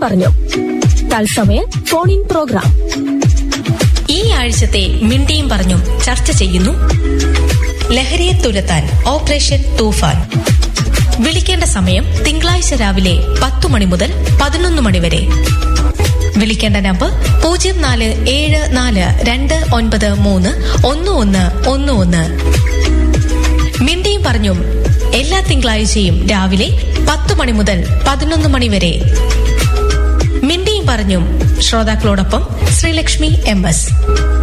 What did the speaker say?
പറഞ്ഞു തത്സമയ phone in programme ഈ ആഴ്ചത്തെ മിണ്ടിയും പറഞ്ഞും ചർച്ച ചെയ്യുന്നു ലഹരിയെ തുരത്താൻ ഓപ്പറേഷൻ തൂഫാൻ വിളിക്കേണ്ട സമയം തിങ്കളാഴ്ച രാവിലെ പത്തു മണി മുതൽ പതിനൊന്ന് മണി വരെ വിളിക്കേണ്ട നമ്പർ പൂജ്യം നാല് ഏഴ് നാല് രണ്ട് ഒൻപത് മൂന്ന് ഒന്ന് ഒന്ന് ഒന്ന് ഒന്ന് മിണ്ടിയും പറഞ്ഞും എല്ലാ തിങ്കളാഴ്ചയും രാവിലെ പത്തു മണി മുതൽ പതിനൊന്ന് മണി വരെ മിണ്ടിയും പറഞ്ഞും ശ്രോതാക്കളോടൊപ്പം ശ്രീലക്ഷ്മി എം എസ്